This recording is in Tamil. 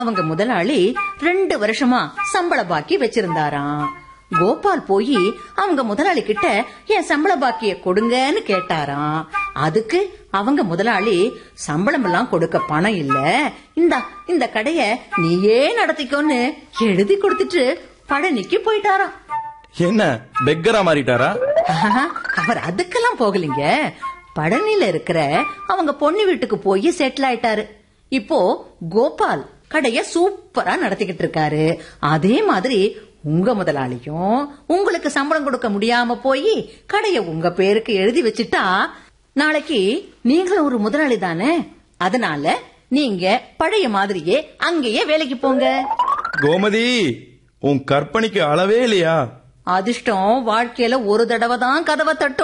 அவங்க முதலாளி ரெண்டு வருஷமா சம்பள பாக்கி வச்சிருந்தாராம் கோபால் போய் அவங்க முதலாளி கிட்ட என் சம்பள பாக்கிய கொடுங்கன்னு கேட்டாராம் அதுக்கு அவங்க முதலாளி சம்பளம் எல்லாம் கொடுக்க பணம் இல்ல இந்த இந்த கடைய நீயே நடத்திக்கோன்னு எழுதி கொடுத்துட்டு பழனிக்கு போயிட்டாராம் என்ன பெக்கரா மாறிட்டாரா ஆஹா, அவர் அதுக்கெல்லாம் போகலீங்க பழனில இருக்கிற அவங்க பொண்ணு வீட்டுக்கு போய் செட்டில் ஆயிட்டாரு இப்போ கோபால் கடைய சூப்பரா நடத்திக்கிட்டு இருக்காரு அதே மாதிரி உங்க முதலாளியும் உங்களுக்கு சம்பளம் கொடுக்க முடியாம போய் கடைய உங்க பேருக்கு எழுதி வச்சுட்டா நாளைக்கு நீங்களும் ஒரு முதலாளி தானே அதனால நீங்க பழைய மாதிரியே அங்கேயே வேலைக்கு போங்க கோமதி உன் கற்பனைக்கு அளவே இல்லையா அதிர்ஷ்டம் வாழ்க்கையில ஒரு தடவை தான் கதவை தட்டும்